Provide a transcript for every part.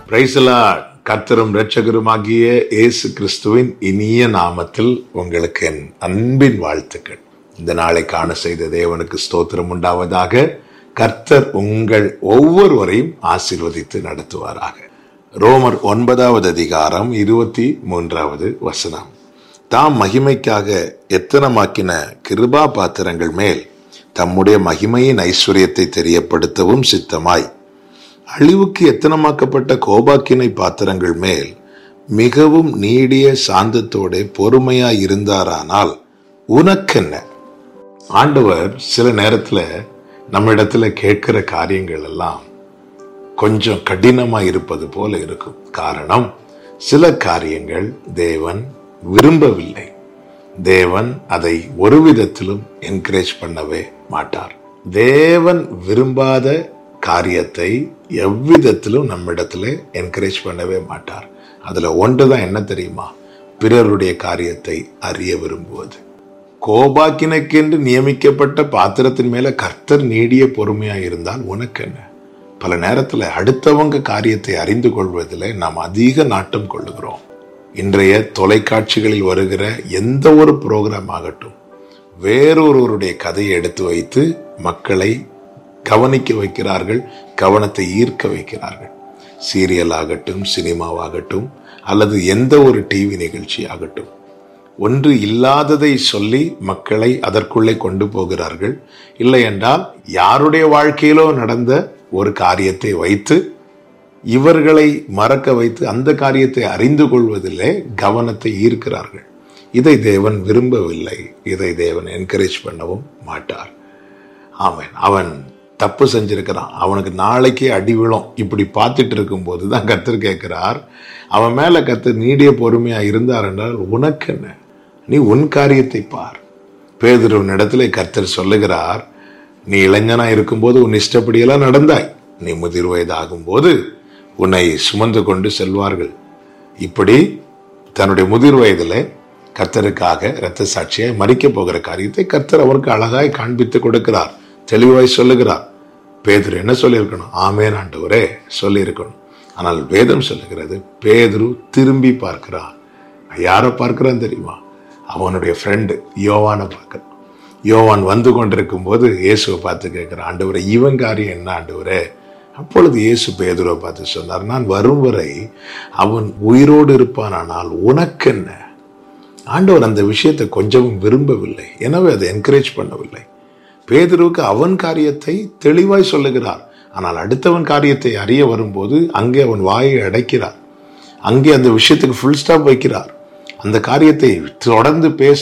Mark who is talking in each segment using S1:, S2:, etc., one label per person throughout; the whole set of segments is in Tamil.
S1: பிரைசலா கர்த்தரும் இரட்சகருமாகிய இயேசு கிறிஸ்துவின் இனிய நாமத்தில் உங்களுக்கு என் அன்பின் வாழ்த்துக்கள் இந்த நாளை காண செய்த தேவனுக்கு ஸ்தோத்திரம் உண்டாவதாக கர்த்தர் உங்கள் ஒவ்வொருவரையும் ஆசீர்வதித்து நடத்துவாராக ரோமர் ஒன்பதாவது அதிகாரம் இருபத்தி மூன்றாவது வசனம் தாம் மகிமைக்காக எத்தனமாக்கின கிருபா பாத்திரங்கள் மேல் தம்முடைய மகிமையின் ஐஸ்வர்யத்தை தெரியப்படுத்தவும் சித்தமாய் அழிவுக்கு எத்தனமாக்கப்பட்ட கோபாக்கினை பாத்திரங்கள் மேல் மிகவும் நீடிய சாந்தத்தோட பொறுமையாய் இருந்தாரானால் உனக்கென்ன ஆண்டவர் சில நேரத்துல நம்ம இடத்துல கேட்கிற காரியங்கள் எல்லாம் கொஞ்சம் கடினமா இருப்பது போல இருக்கும் காரணம் சில காரியங்கள் தேவன் விரும்பவில்லை தேவன் அதை ஒரு விதத்திலும் என்கரேஜ் பண்ணவே மாட்டார் தேவன் விரும்பாத காரியத்தை எவ்விதத்திலும் நம்மிடத்துல என்கரேஜ் பண்ணவே மாட்டார் அதுல ஒன்றுதான் என்ன தெரியுமா பிறருடைய காரியத்தை அறிய விரும்புவது கோபாக்கினைக்கென்று நியமிக்கப்பட்ட பாத்திரத்தின் மேல கர்த்தர் நீடிய பொறுமையா இருந்தால் உனக்கு என்ன பல நேரத்துல அடுத்தவங்க காரியத்தை அறிந்து கொள்வதில் நாம் அதிக நாட்டம் கொள்ளுகிறோம் இன்றைய தொலைக்காட்சிகளில் வருகிற எந்த ஒரு புரோகிராம் ஆகட்டும் வேறொருவருடைய கதையை எடுத்து வைத்து மக்களை கவனிக்க வைக்கிறார்கள் கவனத்தை ஈர்க்க வைக்கிறார்கள் சீரியல் ஆகட்டும் சினிமாவாகட்டும் அல்லது எந்த ஒரு டிவி நிகழ்ச்சி ஆகட்டும் ஒன்று இல்லாததை சொல்லி மக்களை அதற்குள்ளே கொண்டு போகிறார்கள் இல்லை என்றால் யாருடைய வாழ்க்கையிலோ நடந்த ஒரு காரியத்தை வைத்து இவர்களை மறக்க வைத்து அந்த காரியத்தை அறிந்து கொள்வதிலே கவனத்தை ஈர்க்கிறார்கள் இதை தேவன் விரும்பவில்லை இதை தேவன் என்கரேஜ் பண்ணவும் மாட்டார் அவன் அவன் தப்பு செஞ்சிருக்கிறான் அவனுக்கு நாளைக்கே அடி விழும் இப்படி பார்த்துட்டு இருக்கும்போது தான் கத்தர் கேட்கிறார் அவன் மேல கத்தர் நீடிய பொறுமையா இருந்தார் என்றால் உனக்கு என்ன நீ உன் காரியத்தை பார் பேதுருவின் இடத்துல கர்த்தர் சொல்லுகிறார் நீ இளைஞனா இருக்கும்போது உன் இஷ்டப்படியெல்லாம் நடந்தாய் நீ முதிர் வயதாகும் போது உன்னை சுமந்து கொண்டு செல்வார்கள் இப்படி தன்னுடைய முதிர் வயதில் கர்த்தருக்காக இரத்த சாட்சியாய் மறிக்க போகிற காரியத்தை கர்த்தர் அவருக்கு அழகாய் காண்பித்து கொடுக்கிறார் தெளிவாய் சொல்லுகிறார் பேதுரு என்ன சொல்லியிருக்கணும் ஆமேன் ஆண்டவரே சொல்லியிருக்கணும் ஆனால் வேதம் சொல்லுகிறது பேதுரு திரும்பி பார்க்கிறான் யாரை பார்க்கிறான் தெரியுமா அவனுடைய ஃப்ரெண்டு யோவானை பார்க்கிறான் யோவான் வந்து கொண்டிருக்கும் போது இயேசுவை பார்த்து கேட்கிறான் ஆண்டவரே இவன் காரியம் என்ன ஆண்டவரே அப்பொழுது இயேசு பேதுருவை பார்த்து சொன்னார் நான் வரும் வரை அவன் உயிரோடு இருப்பானானால் உனக்கென்ன ஆண்டவர் அந்த விஷயத்தை கொஞ்சமும் விரும்பவில்லை எனவே அதை என்கரேஜ் பண்ணவில்லை பேதுருவுக்கு அவன் காரியத்தை தெளிவாய் சொல்லுகிறார் ஆனால் அடுத்தவன் காரியத்தை அறிய வரும்போது அங்கே அவன் வாயை அடைக்கிறார் அங்கே அந்த விஷயத்துக்கு ஃபுல் ஸ்டாப் வைக்கிறார் அந்த காரியத்தை தொடர்ந்து பேச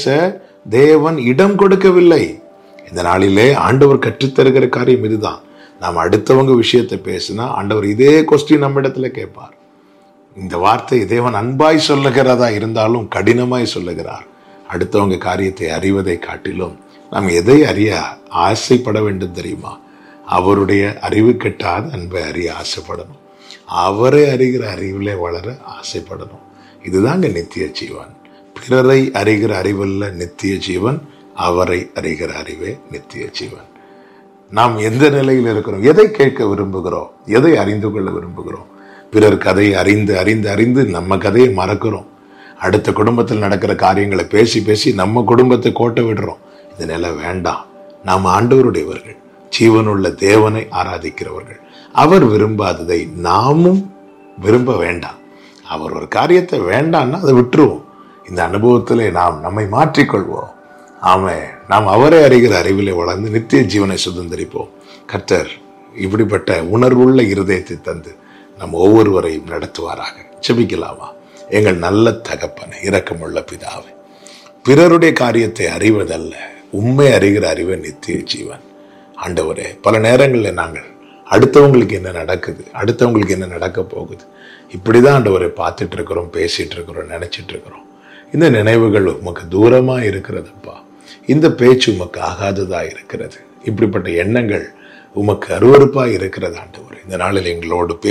S1: தேவன் இடம் கொடுக்கவில்லை இந்த நாளிலே ஆண்டவர் கற்றுத்தருகிற காரியம் இதுதான் நாம் அடுத்தவங்க விஷயத்தை பேசினா ஆண்டவர் இதே கொஸ்டின் நம்ம இடத்துல கேட்பார் இந்த வார்த்தை தேவன் அன்பாய் சொல்லுகிறதா இருந்தாலும் கடினமாய் சொல்லுகிறார் அடுத்தவங்க காரியத்தை அறிவதை காட்டிலும் நாம் எதை அறிய ஆசைப்பட வேண்டும் தெரியுமா அவருடைய அறிவு கெட்டாத அன்பை அறிய ஆசைப்படணும் அவரை அறிகிற அறிவிலே வளர ஆசைப்படணும் இதுதாங்க நித்திய ஜீவன் பிறரை அறிகிற அறிவல்ல நித்திய ஜீவன் அவரை அறிகிற அறிவே நித்திய ஜீவன் நாம் எந்த நிலையில் இருக்கிறோம் எதை கேட்க விரும்புகிறோம் எதை அறிந்து கொள்ள விரும்புகிறோம் பிறர் கதையை அறிந்து அறிந்து அறிந்து நம்ம கதையை மறக்கிறோம் அடுத்த குடும்பத்தில் நடக்கிற காரியங்களை பேசி பேசி நம்ம குடும்பத்தை கோட்டை விடுறோம் இந்த நிலை வேண்டாம் நாம் ஆண்டவருடையவர்கள் ஜீவனுள்ள தேவனை ஆராதிக்கிறவர்கள் அவர் விரும்பாததை நாமும் விரும்ப வேண்டாம் அவர் ஒரு காரியத்தை வேண்டாம்னா அதை விட்டுருவோம் இந்த அனுபவத்திலே நாம் நம்மை மாற்றிக்கொள்வோம் ஆமே நாம் அவரை அறிகிற அறிவிலே வளர்ந்து நித்திய ஜீவனை சுதந்திரிப்போம் கர்த்தர் இப்படிப்பட்ட உணர்வுள்ள இருதயத்தை தந்து நம் ஒவ்வொருவரையும் நடத்துவாராக செபிக்கலாமா எங்கள் நல்ல தகப்பனை இரக்கமுள்ள பிதாவை பிறருடைய காரியத்தை அறிவதல்ல உண்மை அறிகிற அறிவே நித்திய ஜீவன் ஆண்டவரே பல நேரங்களில் நாங்கள் அடுத்தவங்களுக்கு என்ன நடக்குது அடுத்தவங்களுக்கு என்ன நடக்க போகுது இப்படிதான் ஆண்டவரை பார்த்துட்டு இருக்கிறோம் பேசிட்டு இருக்கிறோம் நினைச்சிட்டு இருக்கிறோம் இந்த நினைவுகள் உமக்கு தூரமா இருக்கிறதுப்பா இந்த பேச்சு உமக்கு ஆகாததா இருக்கிறது இப்படிப்பட்ட எண்ணங்கள் உமக்கு அருவறுப்பா இருக்கிறது ஆண்டவர் இந்த நாளில் எங்களோடு